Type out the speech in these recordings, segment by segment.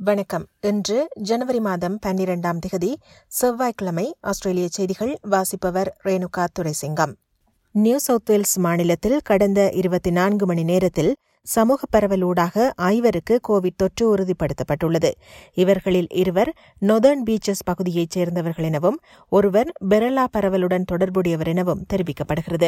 வணக்கம் இன்று ஜனவரி மாதம் பன்னிரெண்டாம் திகதி செவ்வாய்க்கிழமை ஆஸ்திரேலிய செய்திகள் வாசிப்பவர் Renuka Duraisingam New South Wales மாநிலத்தில் கடந்த இருபத்தி நான்கு மணி நேரத்தில் சமூக பரவலூடாக ஐவருக்கு கோவிட் தொற்று உறுதிப்படுத்தப்பட்டுள்ளது இவர்களில் இருவர் நொதர்ன் பீச்சஸ் பகுதியைச் சேர்ந்தவர்கள் எனவும் ஒருவர் பெரலா பரவலுடன் தொடர்புடையவர் எனவும் தெரிவிக்கப்படுகிறது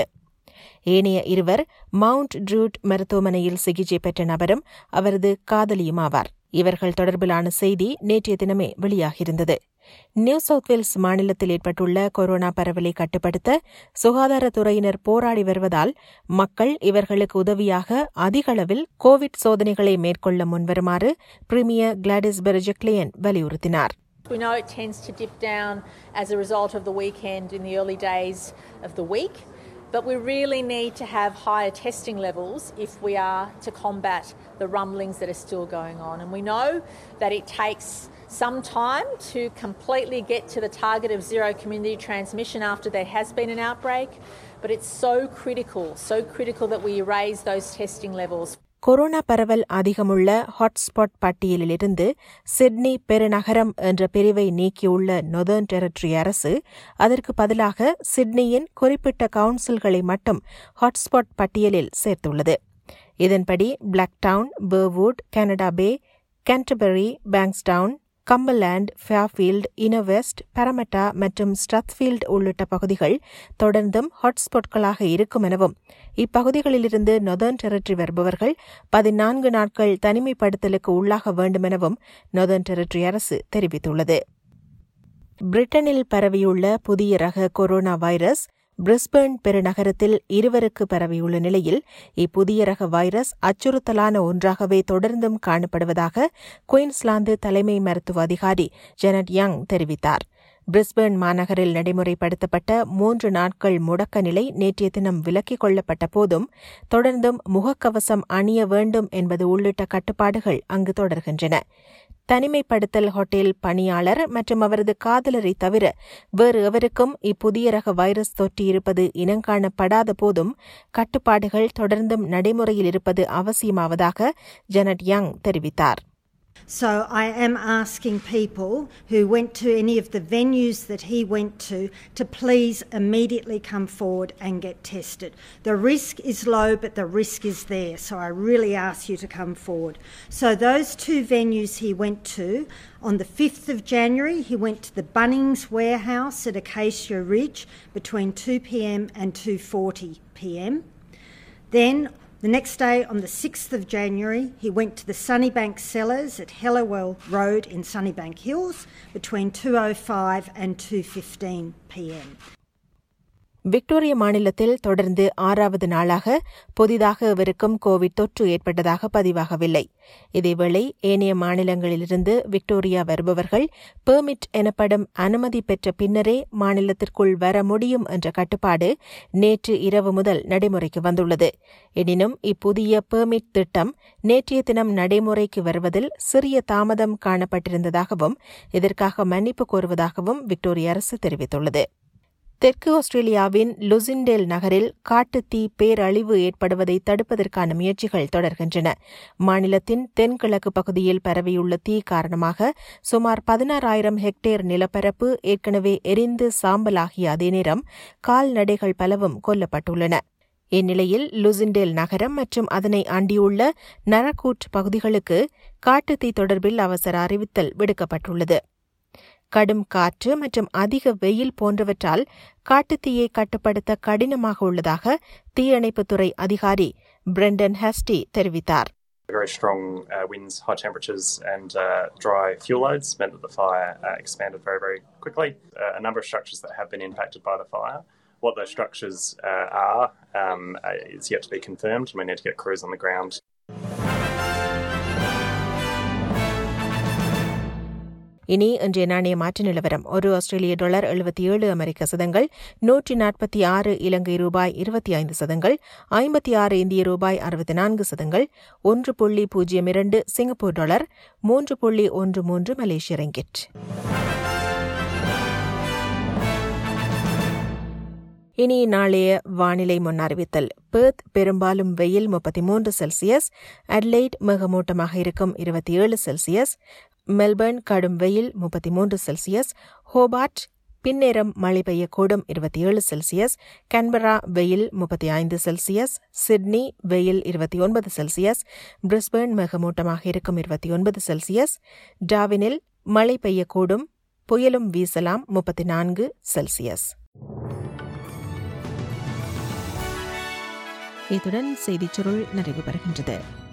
ஏனைய இருவர் மவுண்ட் ட்ரூட் மருத்துவமனையில் சிகிச்சை பெற்ற நபரும் அவரது காதலியும் ஆவார் இவர்கள் தொடர்பிலான செய்தி நேற்றைய தினமே வெளியாகியிருந்தது நியூ சவுத் வேல்ஸ் மாநிலத்தில் ஏற்பட்டுள்ள கொரோனா பரவலை கட்டுப்படுத்த சுகாதாரத்துறையினர் போராடி வருவதால் மக்கள் இவர்களுக்கு உதவியாக அதிக அளவில் கோவிட் சோதனைகளை மேற்கொள்ள முன்வருமாறு பிரிமியர் கிளாடிஸ் பெர்ஜெக்லியன் வலியுறுத்தினார் We know it tends to dip down as a result of the weekend in the early days of the week, but we really need to have higher testing levels if we are to combat the rumblings that are still going on. And we know that it takes some time to completely get to the target of zero community transmission after there has been an outbreak, but it's so critical, so critical that we raise those testing levels. கொரோனா பரவல் அதிகமுள்ள hotspot பட்டியலிலிருந்து Sydney பெருநகரம் என்ற பிரிவை நீக்கியுள்ள northern territory அரசு அதற்கு பதிலாக சிட்னியின் குறிப்பிட்ட கவுன்சில்களை மட்டும் ஹாட்ஸ்பாட் பட்டியலில் சேர்த்துள்ளது இதன்படி Blacktown Burwood Canada Bay Canterbury Bankstown Cumberland Fairfield Inner West Parramatta மற்றும் ஸ்ட்ரத்ஃபீல்ட் உள்ளிட்ட பகுதிகள் தொடர்ந்தும் ஹாட்ஸ்பாட்களாக இருக்கும் எனவும் இப்பகுதிகளிலிருந்து நொதர்ன் டெரிட்டரி வருபவர்கள் பதினான்கு நாட்கள் தனிமைப்படுத்தலுக்கு உள்ளாக வேண்டுமெனவும் நொதர்ன் டெரிட்டரி அரசு தெரிவித்துள்ளது பிரிட்டனில் பரவியுள்ள புதிய ரக கொரோனா வைரஸ் பிரிஸ்பேர்ன் பெருநகரத்தில் இருவருக்கு பரவியுள்ள நிலையில் இப்புதிய ரக வைரஸ் அச்சுறுத்தலான ஒன்றாகவே தொடர்ந்தும் காணப்படுவதாக குயின்ஸ்லாந்து தலைமை மருத்துவ அதிகாரி ஜெனட் யங் தெரிவித்தார் பிரிஸ்பேர்ன் மாநகரில் நடைமுறைப்படுத்தப்பட்ட மூன்று நாட்கள் முடக்க நிலை நேற்றைய தினம் விலக்கிக் கொள்ளப்பட்ட போதும் தொடர்ந்தும் முகக்கவசம் அணிய வேண்டும் என்பது உள்ளிட்ட கட்டுப்பாடுகள் அங்கு தொடர்கின்றன தனிமைப்படுத்தல் ஹோட்டல் பணியாளர் மற்றும் அவரது காதலரை தவிர வேறு எவருக்கும் இப்புதிய ரக வைரஸ் தொற்றியிருப்பது இனங்காணப்படாத போதும் கட்டுப்பாடுகள் தொடர்ந்தும் நடைமுறையில் இருப்பது அவசியமாவதாக ஜெனட் யங் தெரிவித்தார் So I am asking people who went to any of the venues that he went to to please immediately come forward and get tested. The risk is low, but the risk is there. So I really ask you to come forward. So those two venues he went to, on the 5th of January, he went to the Bunnings warehouse at Acacia Ridge between 2 p.m. and 2:40 p.m. Then the next day, on the 6th of January, he went to the Sunnybank Cellars at Hellawell Road in Sunnybank Hills between 2.05 and 2.15 p.m. விக்டோரிய மாநிலத்தில் தொடர்ந்து ஆறாவது நாளாக புதிதாக இவருக்கும் Covid தொற்று ஏற்பட்டதாக பதிவாகவில்லை இதேவேளை ஏனைய மாநிலங்களிலிருந்து விக்டோரியா வருபவர்கள் பெர்மிட் எனப்படும் அனுமதி பெற்ற பின்னரே மாநிலத்திற்குள் வர முடியும் என்ற கட்டுப்பாடு நேற்று இரவு முதல் நடைமுறைக்கு வந்துள்ளது எனினும் இப்புதிய பெர்மிட் திட்டம் நேற்றைய தினம் நடைமுறைக்கு வருவதில் சிறிய தாமதம் காணப்பட்டிருந்ததாகவும் இதற்காக மன்னிப்பு கோருவதாகவும் விக்டோரிய அரசு தெரிவித்துள்ளது தெற்கு ஆஸ்திரேலியாவின் லுசிண்டேல் நகரில் காட்டுத்தீ பேரழிவு ஏற்படுவதை தடுப்பதற்கான முயற்சிகள் தொடர்கின்றன மாநிலத்தின் தென்கிழக்கு பகுதியில் பரவியுள்ள தீ காரணமாக சுமார் பதினாறாயிரம் ஹெக்டேர் நிலப்பரப்பு ஏற்கனவே எரிந்து சாம்பலாகிய அதே நேரம் கால்நடைகள் பலவும் கொல்லப்பட்டுள்ளன இந்நிலையில் லுசிண்டேல் நகரம் மற்றும் அதனை அண்டியுள்ள நரக்கூட் பகுதிகளுக்கு காட்டுத்தீ தொடர்பில் அவசர அறிவித்தல் விடுக்கப்பட்டுள்ளது கடும் காற்று மற்றும் அதிக வெயில் போன்றவற்றால் காட்டுத்தீயை கட்டுப்படுத்த கடினமாக உள்ளதாக தீயணைப்புத்துறை அதிகாரி பிரெண்டன் ஹஸ்டி தெரிவித்தார் Very strong uh, winds, high temperatures, and uh, dry fuel loads meant that the fire uh, expanded very, very quickly. Uh, a number of structures that have been impacted by the fire. What those structures uh, are um, is yet to be confirmed, and we need to get crews on the ground. இனி இன்றைய நாணய மாற்று நிலவரம் ஒரு ஆஸ்திரேலிய dollar எழுபத்தி ஏழு அமெரிக்க சதங்கள் நூற்றி நாற்பத்தி ஆறு இலங்கை ரூபாய் இருபத்தி ஐந்து சதங்கள் ஐம்பத்தி ஆறு இந்திய ரூபாய் அறுபத்தி நான்கு சதங்கள் ஒன்று புள்ளி பூஜ்ஜியம் இரண்டு சிங்கப்பூர் டாலர் மூன்று புள்ளி ஒன்று மூன்று மலேசிய ரிங்கிட் இனி நாளைய வானிலை முன்னறிவித்தல் பெர்த் பெரும்பாலும் வெயில் முப்பத்தி மூன்று செல்சியஸ் அட்லைட் மிகமூட்டமாக இருக்கும் இருபத்தி ஏழு செல்சியஸ் மெல்பர்ன் கடும் வெயில் முப்பத்தி மூன்று செல்சியஸ் ஹோபார்ட் பின்னேரம் மழை பெய்யக்கூடும் இருபத்தி ஏழு செல்சியஸ் கன்பரா வெயில் முப்பத்தி ஐந்து செல்சியஸ் சிட்னி வெயில் இருபத்தி ஒன்பது செல்சியஸ் பிரிஸ்பேர்ன் மிகமூட்டமாக இருக்கும் இருபத்தி ஒன்பது செல்சியஸ் டாவினில் மழை பெய்யக்கூடும் புயலும் வீசலாம் முப்பத்தி நான்கு செல்சியஸ் இத்துடன் செய்திச் சுருள் நிறைவு பெறுகின்றது